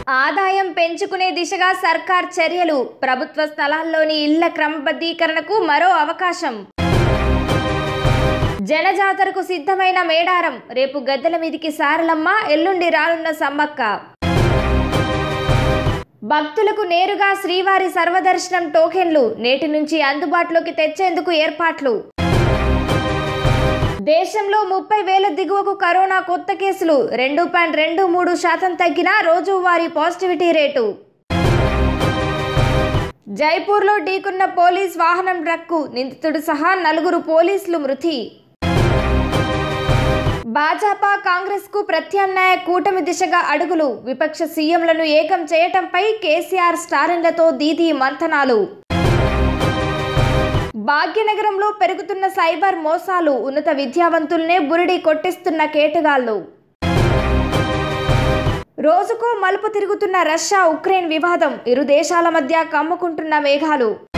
ఆదాయం పెంచుకునే దిశగా సర్కార్ చర్యలు ప్రభుత్వ స్థలాల్లోని ఇళ్ల క్రమబద్ధీకరణకు మరో అవకాశం జనజాతరకు సిద్ధమైన మేడారం రేపు గద్దెల మీదికి సారలమ్మ ఎల్లుండి రానున్న సమ్మక్క భక్తులకు నేరుగా శ్రీవారి సర్వదర్శనం టోకెన్లు నేటి నుంచి అందుబాటులోకి తెచ్చేందుకు ఏర్పాట్లు దేశంలో ముప్పై వేల దిగువకు కరోనా కొత్త కేసులు రెండు పాయింట్ రెండు మూడు శాతం తగ్గిన రోజువారీ పాజిటివిటీ రేటు జైపూర్లో ఢీకున్న పోలీస్ వాహనం ట్రక్కు నిందితుడు సహా నలుగురు పోలీసులు మృతి భాజపా కాంగ్రెస్ కు ప్రత్యామ్నాయ కూటమి దిశగా అడుగులు విపక్ష సీఎంలను ఏకం చేయటంపై కేసీఆర్ స్టాలిన్లతో దీదీ మంథనాలు భాగ్యనగరంలో పెరుగుతున్న సైబర్ మోసాలు ఉన్నత విద్యావంతుల్నే బురిడి కొట్టిస్తున్న కేటగాళ్లు రోజుకో మలుపు తిరుగుతున్న రష్యా ఉక్రెయిన్ వివాదం ఇరు దేశాల మధ్య కమ్ముకుంటున్న మేఘాలు